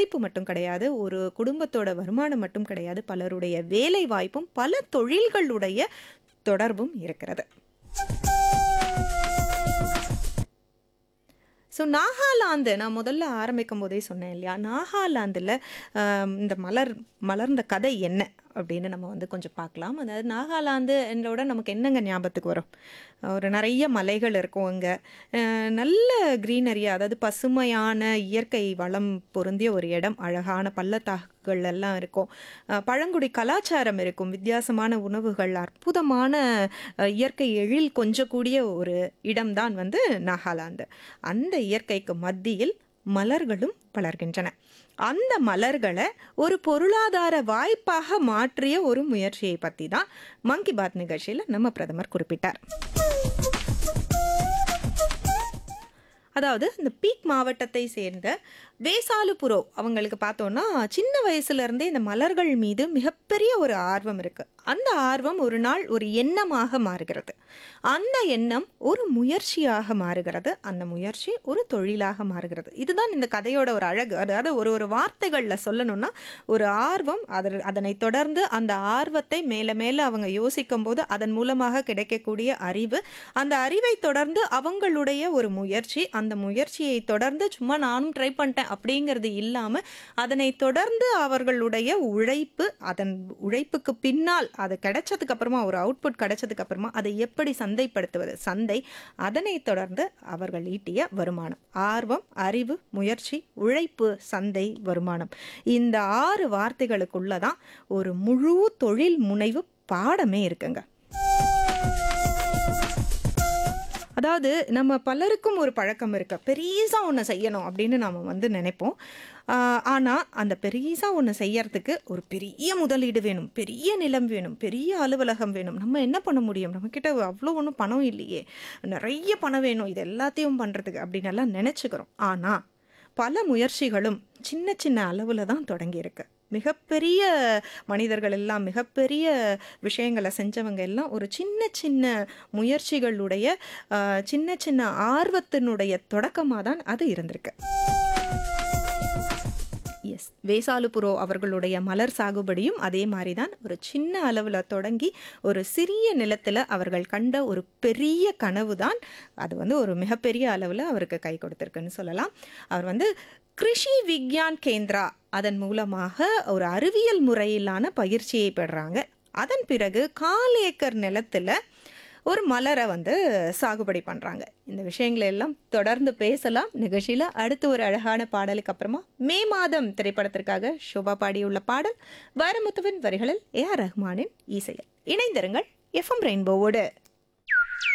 உழைப்பு மட்டும் கிடையாது ஒரு குடும்பத்தோட வருமானம் மட்டும் கிடையாது பலருடைய வேலை வாய்ப்பும் பல தொழில்களுடைய தொடர்பும் இருக்கிறது ஸோ நாகாலாந்து நான் முதல்ல ஆரம்பிக்கும் போதே சொன்னேன் இல்லையா நாகாலாந்தில் இந்த மலர் மலர்ந்த கதை என்ன அப்படின்னு நம்ம வந்து கொஞ்சம் பார்க்கலாம் அதாவது நாகாலாந்து என்றோட நமக்கு என்னங்க ஞாபகத்துக்கு வரும் ஒரு நிறைய மலைகள் இருக்கும் அங்கே நல்ல க்ரீனரி அதாவது பசுமையான இயற்கை வளம் பொருந்திய ஒரு இடம் அழகான பள்ளத்தாக்குகள் எல்லாம் இருக்கும் அஹ் பழங்குடி கலாச்சாரம் இருக்கும் வித்தியாசமான உணவுகள் அற்புதமான அஹ், இயற்கை எழில் கொஞ்சக்கூடிய ஒரு இடம்தான் வந்து நாகாலாந்து அந்த இயற்கைக்கு மத்தியில் மலர்களும் வளர்கின்றன அந்த மலர்களை ஒரு பொருளாதார வாய்ப்பாக மாற்றிய ஒரு முயற்சியை பற்றி தான் மங்கி பாத் நிகழ்ச்சியில் நம்ம பிரதமர் குறிப்பிட்டார் அதாவது இந்த பீக் மாவட்டத்தை சேர்ந்த வேசாலுபுரோ அவங்களுக்கு பார்த்தோன்னா சின்ன வயசுல இருந்தே இந்த மலர்கள் மீது மிகப்பெரிய ஒரு ஆர்வம் இருக்கு அந்த ஆர்வம் ஒரு நாள் ஒரு எண்ணமாக மாறுகிறது அந்த எண்ணம் ஒரு முயற்சியாக மாறுகிறது அந்த முயற்சி ஒரு தொழிலாக மாறுகிறது இதுதான் இந்த கதையோட ஒரு அழகு அதாவது ஒரு ஒரு வார்த்தைகளில் சொல்லணும்னா ஒரு ஆர்வம் அதர் அதனை தொடர்ந்து அந்த ஆர்வத்தை மேலே மேலே அவங்க யோசிக்கும் போது அதன் மூலமாக கிடைக்கக்கூடிய அறிவு அந்த அறிவை தொடர்ந்து அவங்களுடைய ஒரு முயற்சி அந்த முயற்சியை தொடர்ந்து சும்மா நானும் ட்ரை பண்ணிட்டேன் அப்படிங்கிறது இல்லாமல் அதனை தொடர்ந்து அவர்களுடைய உழைப்பு அதன் உழைப்புக்கு பின்னால் அது கிடைச்சதுக்கு அப்புறமா ஒரு அவுட்புட் கிடைச்சதுக்கு அப்புறமா அதை எப்படி சந்தைப்படுத்துவது சந்தை அதனை தொடர்ந்து அவர்கள் ஈட்டிய வருமானம் ஆர்வம் அறிவு முயற்சி உழைப்பு சந்தை வருமானம் இந்த ஆறு வார்த்தைகளுக்குள்ள தான் ஒரு முழு தொழில் முனைவு பாடமே இருக்குங்க அதாவது நம்ம பலருக்கும் ஒரு பழக்கம் இருக்கு பெரியசா ஒன்று செய்யணும் அப்படின்னு நாம வந்து நினைப்போம் ஆஹ் ஆனா அந்த பெரியசா ஒன்று செய்யறதுக்கு ஒரு பெரிய முதலீடு வேணும் பெரிய நிலம் வேணும் பெரிய அலுவலகம் வேணும் நம்ம என்ன பண்ண முடியும் நம்ம கிட்ட அவ்வளோ ஒன்றும் பணம் இல்லையே நிறைய பணம் வேணும் இது எல்லாத்தையும் பண்றதுக்கு அப்படின்னு எல்லாம் நினைச்சுக்கிறோம் ஆனா பல முயற்சிகளும் சின்ன சின்ன அளவில் தான் தொடங்கியிருக்கு மிகப்பெரிய மனிதர்கள் எல்லாம் மிகப்பெரிய விஷயங்களை செஞ்சவங்க எல்லாம் ஒரு சின்ன சின்ன முயற்சிகளுடைய ஆஹ், சின்ன சின்ன ஆர்வத்தினுடைய தொடக்கமாக தான் அது இருந்திருக்கு எஸ் வேசாலுபுரோ அவர்களுடைய மலர் சாகுபடியும் அதே மாதிரி தான் ஒரு சின்ன அளவில் தொடங்கி ஒரு சிறிய நிலத்தில் அவர்கள் கண்ட ஒரு பெரிய கனவு தான் அது வந்து ஒரு மிகப்பெரிய அளவில் அவருக்கு கை கொடுத்துருக்குன்னு சொல்லலாம் அவர் வந்து கிருஷி விக்யான் கேந்திரா அதன் மூலமாக ஒரு அறிவியல் முறையிலான பயிற்சியை பெறுறாங்க அதன் பிறகு கால் ஏக்கர் நிலத்தில் ஒரு மலரை வந்து சாகுபடி பண்ணுறாங்க இந்த விஷயங்களை எல்லாம் தொடர்ந்து பேசலாம் நிகழ்ச்சியில் அடுத்து ஒரு அழகான பாடலுக்கு அப்புறமா மே மாதம் திரைப்படத்திற்காக ஷோபா பாடியுள்ள பாடல் வைரமுத்துவின் வரிகளில் ஏ ஆர் ரஹ்மானின் இசையில் இணைந்திருங்கள் எஃப்எம் ரெயின்போவோடு